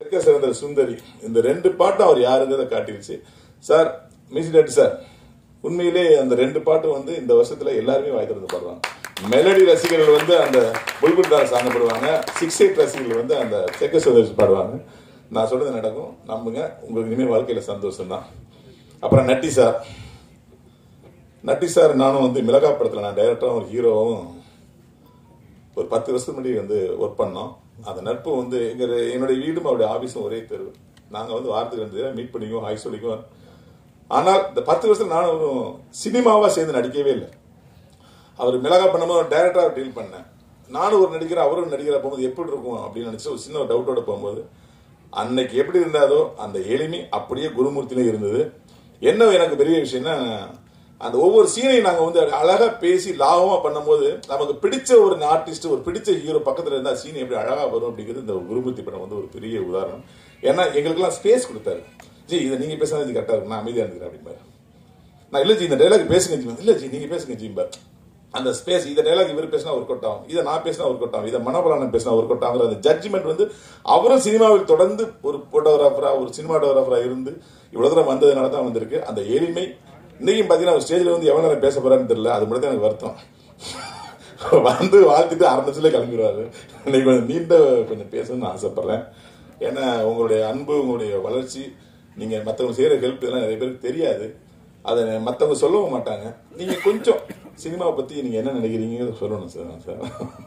இருக்க சிறந்த சுந்தரி இந்த ரெண்டு பாட்டும் அவர் யாருங்கிறத காட்டிருச்சு சார் மியூசிக் டைரக்டர் சார் உண்மையிலே அந்த ரெண்டு பாட்டும் வந்து இந்த வருஷத்துல எல்லாருமே வாய் திறந்து பாடுவாங்க மெலடி ரசிகர்கள் வந்து அந்த புல்புல் தாஸ் சாங் பாடுவாங்க சிக்ஸ் எயிட் ரசிகர்கள் வந்து அந்த செக்க சுந்தர் பாடுவாங்க நான் சொல்றது நடக்கும் நம்புங்க உங்களுக்கு இனிமேல் வாழ்க்கையில சந்தோஷம் தான் அப்புறம் நட்டி சார் நட்டி சார் நானும் வந்து மிளகா படத்துல நான் டைரக்டரும் ஒரு ஹீரோவும் ஒரு பத்து வருஷத்துக்கு முன்னாடி வந்து ஒர்க் பண்ணோம் அந்த நட்பு வந்து எங்க என்னுடைய வீடும் அவருடைய ஆபீஸும் ஒரே தெரு நாங்க வந்து வாரத்துக்கு ரெண்டு தடவை மீட் பண்ணிக்குவோம் ஹாய் சொல்லிக்குவோம் ஆனால் இந்த பத்து வருஷத்துல நானும் சினிமாவா சேர்ந்து நடிக்கவே இல்லை அவர் மிளகா பண்ணும்போது டைரக்டரா டீல் பண்ணேன் நானும் ஒரு நடிகர் அவரும் ஒரு நடிகரா போகும்போது எப்படி இருக்கும் அப்படின்னு நினைச்சு ஒரு சின்ன ஒரு டவுட்டோட போகும்போது அன்னைக்கு எப்படி இருந்தாதோ அந்த எளிமை அப்படியே குருமூர்த்தியிலே இருந்தது என்ன எனக்கு பெரிய விஷயம்னா அந்த ஒவ்வொரு சீனையும் நாங்க வந்து அழகா பேசி லாபமா பண்ணும்போது நமக்கு பிடிச்ச ஒரு ஆர்டிஸ்ட் ஒரு பிடிச்ச ஹீரோ பக்கத்துல இருந்தா சீன் எப்படி அழகா வரும் அப்படிங்கிறது இந்த குருமூர்த்தி படம் வந்து ஒரு பெரிய உதாரணம் ஏன்னா எங்களுக்கெல்லாம் ஸ்பேஸ் கொடுத்தாரு ஜி இதை நீங்க பேசுறது கரெக்டா இருக்கும் நான் அமைதியா இருக்கிறேன் அப்படிம்பாரு நான் இல்ல ஜி இந்த டைலாக் பேசுங்க ஜி இல்ல ஜி நீங்க பேசுங்க ஜிம்பார் அந்த ஸ்பேஸ் இந்த டைலாக் இவர் பேசினா ஒரு கொட்டாகும் இதை நான் பேசினா ஒரு கொட்டாகும் இதை மனோபலானன் பேசினா ஒரு கொட்டாங்கிற அந்த ஜட்ஜ்மெண்ட் வந்து அவரும் சினிமாவில் தொடர்ந்து ஒரு போட்டோகிராஃபரா ஒரு சினிமாட்டோகிராஃபரா இருந்து இவ்வளவு தூரம் வந்ததுனால தான் வந்திருக்கு அந்த எளிமை இன்னைக்கும் பாத்தீங்கன்னா ஸ்டேஜ்ல வந்து எவ்வளவு நேரம் பேச போறான்னு தெரியல அது மட்டும் தான் எனக்கு வருத்தம் வந்து வாழ்த்துட்டு அரை நிமிஷத்துல கிளம்பிடுவாரு இன்னைக்கு கொஞ்சம் நீண்ட கொஞ்சம் பேசணும்னு ஆசைப்படுறேன் ஏன்னா உங்களுடைய அன்பு உங்களுடைய வளர்ச்சி நீங்க மற்றவங்க செய்யற ஹெல்ப் இதெல்லாம் நிறைய பேருக்கு தெரியாது அதை மற்றவங்க சொல்லவும் மாட்டாங்க நீங்க கொஞ்சம் சினிமாவை பத்தி நீங்க என்ன நினைக்கிறீங்க சொல்லணும் சார் சார்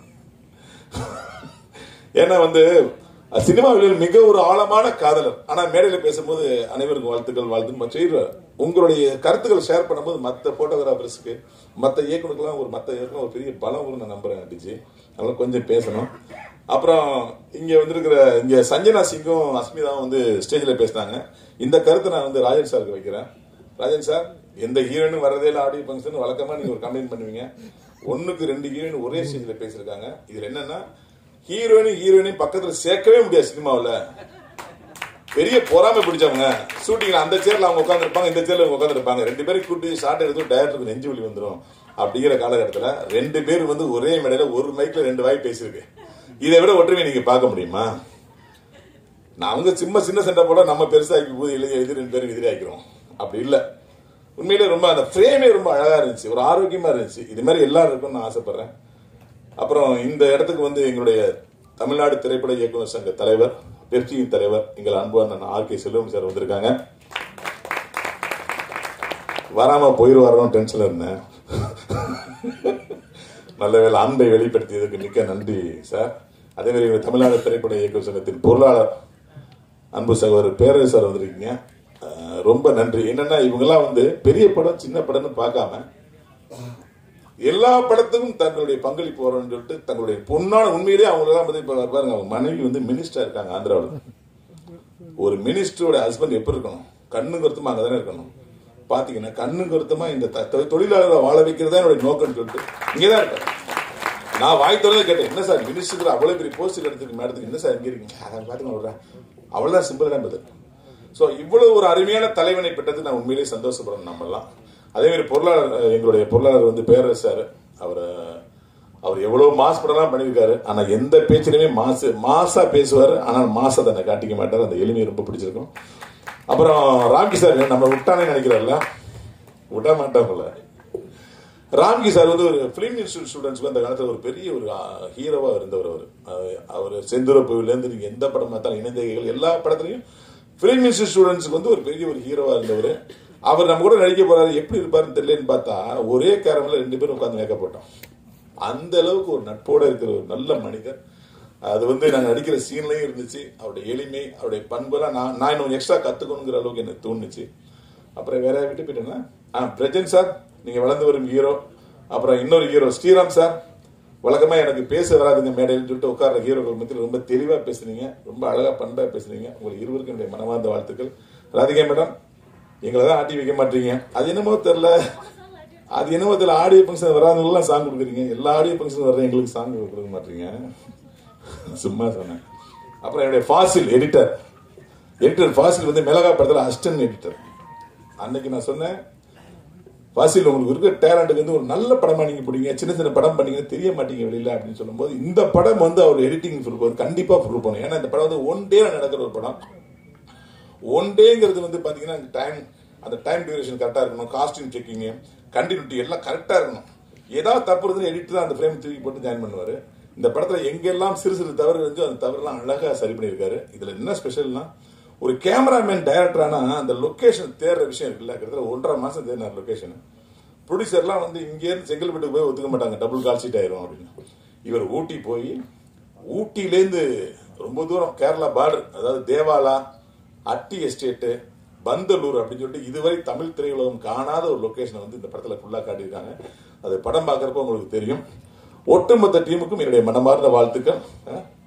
ஏன்னா வந்து சினிமாவில் மிக ஒரு ஆழமான காதலர் ஆனா மேடையில பேசும்போது அனைவருக்கும் வாழ்த்துக்கள் வாழ்த்து செய்வார் உங்களுடைய கருத்துக்களை ஷேர் பண்ணும்போது மற்ற போட்டோகிராஃபர்ஸ்க்கு மற்ற இயக்குனருக்குலாம் ஒரு மற்ற இயக்குனர் ஒரு பெரிய பலம் வரும்னு நான் நம்புறேன் டிஜி அதனால கொஞ்சம் பேசணும் அப்புறம் இங்க வந்திருக்கிற இங்க சஞ்சனா சிங்கும் அஸ்மிதாவும் வந்து ஸ்டேஜ்ல பேசினாங்க இந்த கருத்தை நான் வந்து ராஜன் சாருக்கு வைக்கிறேன் ராஜன் சார் எந்த ஹீரோயினும் வரதே இல்லை ஆடியோ ஃபங்க்ஷன் வழக்கமா நீங்க ஒரு கம்ப்ளைண்ட் பண்ணுவீங்க ஒண்ணுக்கு ரெண்டு ஹீரோயின் ஒரே ஸ்டேஜ்ல பேசியிருக்காங்க இதுல என்னன்னா ஹீரோயினும் ஹீரோயினையும் பக்கத்துல சேர்க்கவே முடியாது சினிமாவில் பெரிய பொறாமை பிடிச்சவங்க ஷூட்டிங்ல அந்த சேர்ல அவங்க உட்காந்துருப்பாங்க இந்த சேர்ல அவங்க உட்காந்துருப்பாங்க ரெண்டு பேரும் கூட்டி ஷார்ட் எடுத்து டேரக்டருக்கு நெஞ்சு வலி வந்துடும் அப்படிங்கிற காலகட்டத்தில் ரெண்டு பேர் வந்து ஒரே மேடையில ஒரு மைக்ல ரெண்டு வாய் பேசியிருக்கு இதை விட ஒற்றுமை நீங்க பார்க்க முடியுமா நான் அவங்க சின்ன சின்ன சண்டை போட நம்ம பெருசாக்கி போது எழுதி எழுதி ரெண்டு பேரும் எதிரி ஆக்கிறோம் அப்படி இல்லை உண்மையிலே ரொம்ப அந்த ஃப்ரேமே ரொம்ப அழகா இருந்துச்சு ஒரு ஆரோக்கியமா இருந்துச்சு இது மாதிரி எல்லாரும் இருக்கும்னு நான் ஆசைப்படுறேன் அப்புறம் இந்த இடத்துக்கு வந்து எங்களுடைய தமிழ்நாடு திரைப்பட இயக்குநர் சங்க தலைவர் வெற்றியின் தலைவர் எங்கள் அன்பான ஆர் கே செல்வம் சார் வந்திருக்காங்க வராம போயிருவாரோன்னு டென்ஷன்ல இருந்தேன் நல்ல வேலை அன்பை வெளிப்படுத்தியதுக்கு மிக்க நன்றி சார் அதே மாதிரி எங்கள் தமிழ்நாடு திரைப்பட இயக்குநர் சங்கத்தின் பொருளாளர் அன்பு சகோதரர் பேரரசு சார் வந்திருக்கீங்க அஹ் ரொம்ப நன்றி என்னன்னா இவங்கெல்லாம் வந்து பெரிய படம் சின்ன படம்னு பார்க்காம எல்லா படத்துக்கும் தங்களுடைய பங்களிப்பு வரணும்னு சொல்லிட்டு தங்களுடைய பொண்ணான உண்மையிலேயே அவங்க எல்லாம் வந்து இப்ப பாருங்க அவங்க மனைவி வந்து மினிஸ்டர் இருக்காங்க ஆந்திராவில் ஒரு மினிஸ்டரோட ஹஸ்பண்ட் எப்படி இருக்கணும் கண்ணு கருத்துமா அங்கதானே இருக்கணும் பாத்தீங்கன்னா கண்ணு கருத்துமா இந்த த- தொ- தொழிலாளரை வாழ வைக்கிறதா என்னுடைய நோக்கம்னு சொல்லிட்டு இங்கதான் இருக்காரு நான் வாய் திறந்து கேட்டேன் என்ன சார் மினிஸ்டருக்கு அவ்வளவு பெரிய போஸ்ட் கிடைச்சிருக்கு மேடத்துக்கு என்ன சார் இங்க இருக்கீங்க அதை பாத்துங்க விடுறேன் அவ்வளவுதான் சிம்பிள் தான் பதில் சோ இவ்வளவு ஒரு அருமையான தலைவனை பெற்றது நான் உண்மையிலேயே சந்தோஷப்படணும் நம்மலாம் அதே மாதிரி பொருளாளர் அஹ், எங்களுடைய பொருளாளர் வந்து பேரரசு சார் அவர் அவர் எவ்வளவு மாஸ் படம்லாம் பண்ணியிருக்காரு ஆனா எந்த பேச்சிலுமே மாசு மாசா பேசுவார் ஆனால் மாசா தன்னை காட்டிக்க மாட்டார் அந்த எளிமையை ரொம்ப பிடிச்சிருக்கும் அப்புறம் ராம்கி சார் நம்ம விட்டானே நினைக்கிறார்ல விட மாட்டாங்கல்ல ராம்கி சார் வந்து ஒரு பிலிம் இன்ஸ்டியூட் ஸ்டூடெண்ட்ஸ்க்கு அந்த காலத்துல ஒரு பெரிய ஒரு ஹீரோவா இருந்தவர் அவர் அஹ் அவர் செந்துரப்புல இருந்து நீங்க எந்த படம் பார்த்தாலும் இணைந்தகைகள் எல்லா படத்துலயும் பிலிம் இன்ஸ்டியூட் ஸ்டூடெண்ட்ஸ்க்கு வந்து ஒரு பெரிய ஒரு ஹீரோவா இருந்தவர் அவர் நம்ம கூட நடிக்க போறாரு எப்படி இருப்பாருன்னு தெரியலன்னு பார்த்தா ஒரே கேரம்ல ரெண்டு பேரும் உட்கார்ந்து மேக்கப் போட்டோம் அந்த அளவுக்கு ஒரு நட்போட இருக்கிற ஒரு நல்ல மனிதர் அது வந்து நாங்க நடிக்கிற சீன்லயும் இருந்துச்சு அவருடைய எளிமை அவருடைய பண்பெல்லாம் நான் நான் இன்னும் எக்ஸ்ட்ரா கத்துக்கணுங்கிற அளவுக்கு எனக்கு தோணுச்சு அப்புறம் வேற விட்டு போயிட்டேன்னா ஆ பிரஜன் சார் நீங்க வளர்ந்து வரும் ஹீரோ அப்புறம் இன்னொரு ஹீரோ ஸ்ரீராம் சார் வழக்கமா எனக்கு பேச வராதுங்க மேடையில் சொல்லிட்டு உட்கார்ற ஹீரோக்கள் மத்தியில் ரொம்ப தெளிவா பேசுனீங்க ரொம்ப அழகா பண்பா பேசுனீங்க உங்களுக்கு இருவருக்கும் என்னுடைய மனமார்ந்த வாழ்த்துக்கள் ராதிகா மேடம் எங்களை தான் ஆட்டி வைக்க மாட்டீங்க அது என்னமோ தெரியல அது என்னமோ தெரியல ஆடியோ ஃபங்க்ஷன் வராதவங்களாம் சாங் கொடுக்குறீங்க எல்லா ஆடியோ ஃபங்க்ஷன் வர்ற எங்களுக்கு சாங் கொடுக்க மாட்டீங்க சும்மா சொன்னேன் அப்புறம் என்னுடைய ஃபாசில் எடிட்டர் எடிட்டர் ஃபாசில் வந்து மிளகா படத்தில் அசிஸ்டன்ட் எடிட்டர் அன்னைக்கு நான் சொன்னேன் வாசில் உங்களுக்கு இருக்க டேலண்ட்டுக்கு வந்து ஒரு நல்ல படமா நீங்க பிடிங்க சின்ன சின்ன படம் பண்ணீங்கன்னு தெரிய மாட்டீங்க வெளியில அப்படின்னு சொல்லும்போது இந்த படம் வந்து அவர் எடிட்டிங் ப்ரூவ் வந்து கண்டிப்பா ப்ரூவ் பண்ணும் ஏன்னா இந்த படம் வந்து ஒன் டே நடக்கிற ஒரு படம் ஒன் டேங்கிறது வந்து பாத்தீங்கன்னா டைம் அந்த டைம் டியூரேஷன் கரெக்டா இருக்கணும் காஸ்டியூம் செக்கிங் கண்டினியூட்டி எல்லாம் கரெக்டா இருக்கணும் ஏதாவது தப்பு இருந்து எடிட் தான் அந்த ஃப்ரேம் தூக்கி போட்டு ஜாயின் பண்ணுவாரு இந்த படத்துல எங்கெல்லாம் சிறு சிறு தவறு இருந்துச்சோ அந்த தவறுலாம் அழகா சரி பண்ணியிருக்காரு இதுல என்ன ஸ்பெஷல்னா ஒரு கேமராமேன் டைரக்டரானா அந்த லொகேஷன் தேடுற விஷயம் இருக்குல்ல கிட்டத்தட்ட ஒன்றரை மாசம் தேடினார் லொகேஷன் ப்ரொடியூசர்லாம் வந்து இங்கேருந்து செங்கல்பட்டுக்கு போய் ஒத்துக்க மாட்டாங்க டபுள் கால் ஷீட் ஆயிரும் அப்படின்னு இவர் ஊட்டி போய் ஊட்டிலேருந்து ரொம்ப தூரம் கேரளா பார்டர் அதாவது தேவாலா அட்டி எஸ்டேட்டு பந்தலூர் அப்படின்னு சொல்லிட்டு இதுவரை தமிழ் திரையுலகம் காணாத ஒரு லொகேஷனை வந்து இந்த படத்துல ஃபுல்லா காட்டியிருக்காங்க அது படம் பார்க்கறப்ப உங்களுக்கு தெரியும் ஒட்டுமொத்த டீமுக்கும் என்னுடைய மனமார்ந்த வாழ்த்துக்கள் அஹ்,